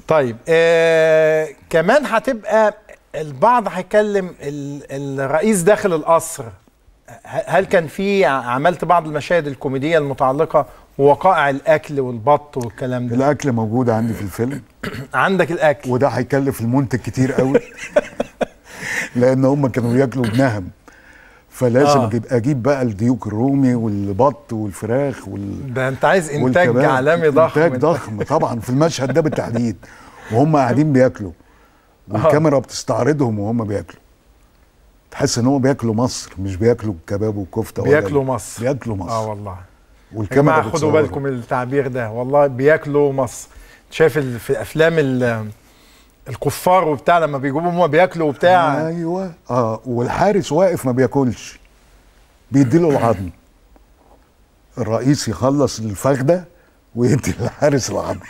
طيب آه كمان هتبقى البعض هيتكلم ال- الرئيس داخل القصر ه- هل كان في عملت بعض المشاهد الكوميديه المتعلقه بوقائع الاكل والبط والكلام ده الاكل موجود عندي في الفيلم عندك الاكل وده هيكلف المنتج كتير قوي لان هم كانوا بياكلوا بنهم فلازم آه. اجيب اجيب بقى الديوك الرومي والبط والفراخ وال ده انت عايز انتاج والكباب. عالمي ضخم انتاج ضخم طبعا في المشهد ده بالتحديد وهم قاعدين بياكلوا والكاميرا بتستعرضهم وهم بياكلوا تحس ان هم بياكلوا مصر مش بياكلوا كباب وكفته ولا- بياكلوا مصر بياكلوا مصر اه والله يا والكاميرا جماعه خدوا بتصورهم. بالكم من التعبير ده والله بياكلوا مصر شايف ال- في افلام ال- الكفار وبتاع لما بيجيبوا هم بياكلوا وبتاع ايوه اه والحارس واقف ما بياكلش بيديله العظم الرئيس يخلص الفخده ويدي للحارس العظم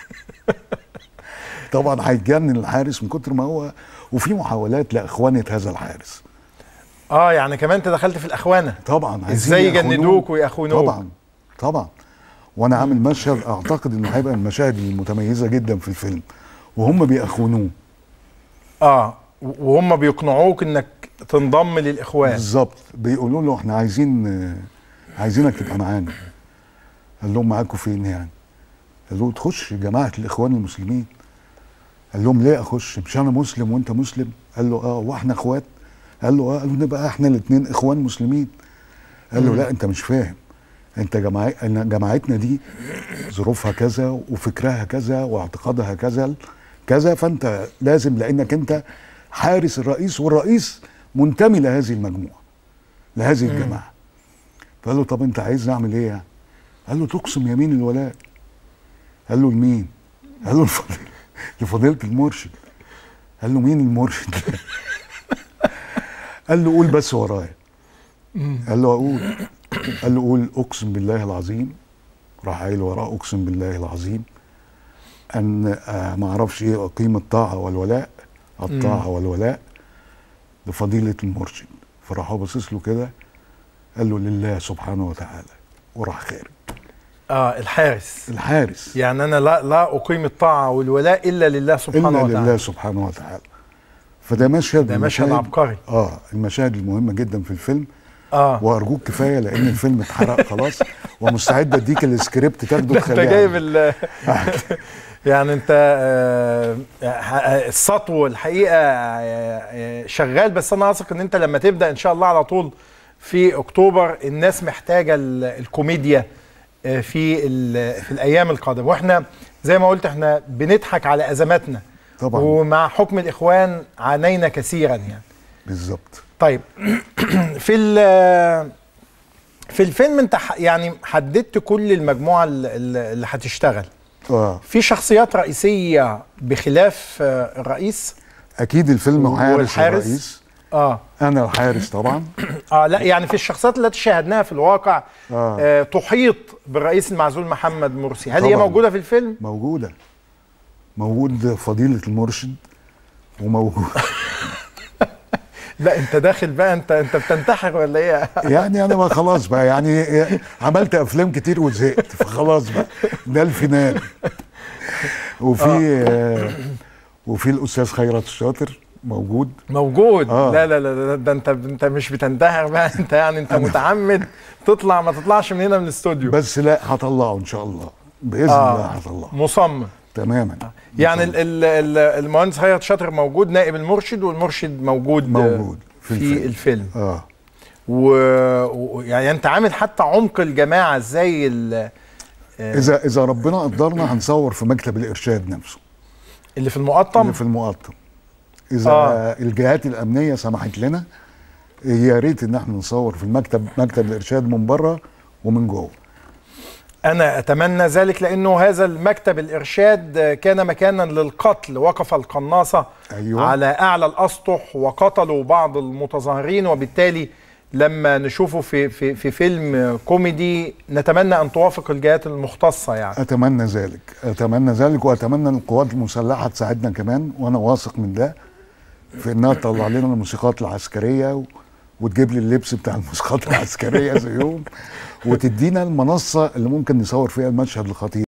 طبعا هيتجنن الحارس من كتر ما هو وفي محاولات لاخوانه هذا الحارس اه يعني كمان انت دخلت في الاخوانه طبعا عايزين ازاي يخونوه. يجندوك ويخونوك طبعا طبعا وانا عامل مشهد اعتقد انه هيبقى من المشاهد المتميزه جدا في الفيلم وهم بيأخونوه اه وهم بيقنعوك انك تنضم للاخوان بالظبط بيقولوا له احنا عايزين آه، عايزينك تبقى معانا قال لهم معاكم فين يعني قال له تخش جماعه الاخوان المسلمين قال لهم ليه اخش مش انا مسلم وانت مسلم قال له اه واحنا اخوات قال له اه قال له نبقى احنا الاثنين اخوان مسلمين قال له لا انت مش فاهم انت جماعي أنا جماعتنا دي ظروفها كذا وفكرها كذا واعتقادها كذا كذا فانت لازم لانك انت حارس الرئيس والرئيس منتمي لهذه المجموعه لهذه الجماعه فقال له طب انت عايز نعمل ايه يعني؟ قال له تقسم يمين الولاء قال له لمين؟ قال له لفضيلة, لفضيلة المرشد قال له مين المرشد؟ قال له قول بس ورايا قال له اقول قال له قول اقسم بالله العظيم راح قايل وراه اقسم بالله العظيم ان آه ما اعرفش ايه اقيم الطاعه والولاء الطاعه والولاء لفضيله المرشد فراح هو باصص له كده قال له لله سبحانه وتعالى وراح خارج اه الحارس الحارس يعني انا لا لا اقيم الطاعه والولاء الا لله سبحانه الا وتعالى لله سبحانه وتعالى فده مشهد ده من مشهد المشاهد- عبقري اه المشاهد المهمه جدا في الفيلم اه وارجوك كفايه لان الفيلم اتحرق خلاص ومستعد اديك السكريبت تاخده ده انت تخليه جايب عندك. ال يعني انت آه، آه، السطو الحقيقه آه، شغال بس انا واثق ان انت لما تبدا ان شاء الله على طول في اكتوبر الناس محتاجه ال- الكوميديا آه، في ال- في الايام القادمه واحنا زي ما قلت احنا بنضحك على ازماتنا طبعا ومع حكم الاخوان عانينا كثيرا يعني بالظبط طيب في ال- في الفيلم انت ح- يعني حددت كل المجموعه ال- ال- اللي هتشتغل اه في شخصيات رئيسيه بخلاف آه، الرئيس اكيد الفيلم حارس والحارس؟ الرئيس اه انا الحارس طبعا اه لا يعني في الشخصيات التي شاهدناها في الواقع آه. آه تحيط بالرئيس المعزول محمد مرسي هل هي طبعاً. موجوده في الفيلم موجوده موجود فضيله المرشد وموجود لا انت داخل بقى انت انت بتنتحر ولا ايه يعني انا ما خلاص بقى يعني عملت افلام كتير وزهقت فخلاص بقى ده الفينال وفي آه وفي الاستاذ خيرت الشاطر موجود موجود آه. لا لا لا ده, ده انت انت مش بتنتحر بقى انت يعني انت متعمد تطلع ما تطلعش من هنا من الاستوديو بس لا هطلعه ان شاء الله باذن آه. الله هطلعه مصمم تماما يعني ال- ال- ال- المهندس خيرت شاطر موجود نائب المرشد والمرشد موجود موجود في, في في الفيلم. الفيلم اه و... و... يعني انت عامل حتى عمق الجماعه ازاي ال... اذا اذا ربنا قدرنا هنصور في مكتب الارشاد نفسه اللي في المقطم اللي في المقطم اذا آه. آه. الجهات الامنيه سمحت لنا يا ريت ان احنا نصور في المكتب مكتب الارشاد من بره ومن جوه انا اتمنى ذلك لانه هذا المكتب الارشاد كان مكانا للقتل وقف القناصه أيوة. على اعلى الاسطح وقتلوا بعض المتظاهرين وبالتالي لما نشوفه في في في فيلم كوميدي نتمنى ان توافق الجهات المختصه يعني اتمنى ذلك اتمنى ذلك واتمنى ان القوات المسلحه تساعدنا كمان وانا واثق من ده في انها تطلع لنا الموسيقات العسكريه و... وتجيب لي اللبس بتاع الموسيقات العسكريه زيهم وتدينا المنصه اللي ممكن نصور فيها المشهد الخطير